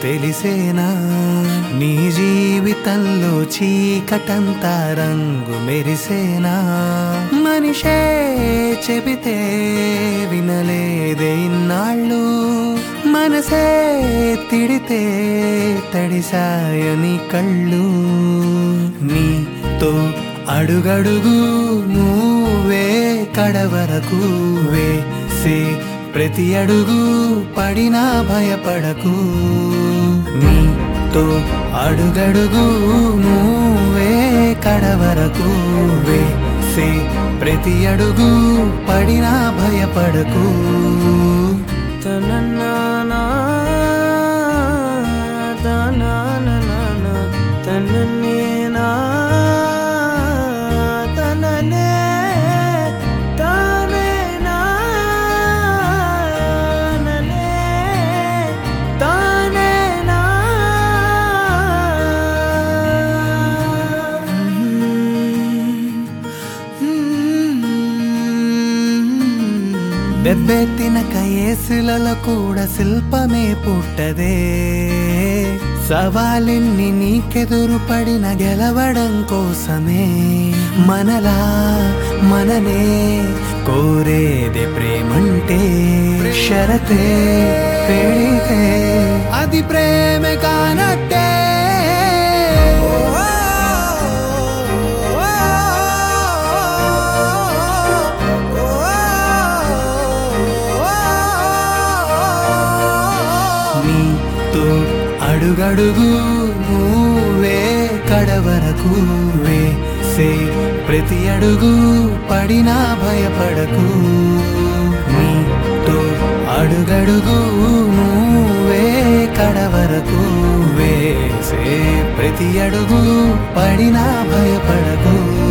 తెలిసేనా నీ జీవితంలో చీకటంతా రంగు మెరిసేనా మనిషే చెబితే వినలేదే ఇన్నాళ్ళు మనసే తిడితే తడిసాయని కళ్ళు నీతో అడుగడుగు నువ్వే కడవరకు వేసే ప్రతి అడుగు పడినా భయపడకు నీతో అడుగడుగు నువ్వే కడవరకు వేసే ప్రతి అడుగు పడినా భయపడకు తనన్నానా తననానా తననేనా తననే తానేనా ననే తానేనా దెబ్బెత్తిన కయేసులలో కూడా శిల్పమే పుట్టదే సవాలిన్ని నీకెదురు పడిన గెలవడం కోసమే మనలా మననే కోరేదే ప్రేమంటే షరతే పెడితే అది ప్రేమ కానట్టే నీతో అడుగడుగు నువ్వే కడవరకు వేసే ప్రతి అడుగు పడినా భయపడకు నీతో అడుగడుగు నువ్వే కడవరకు వేసే ప్రతి అడుగు పడినా భయపడకు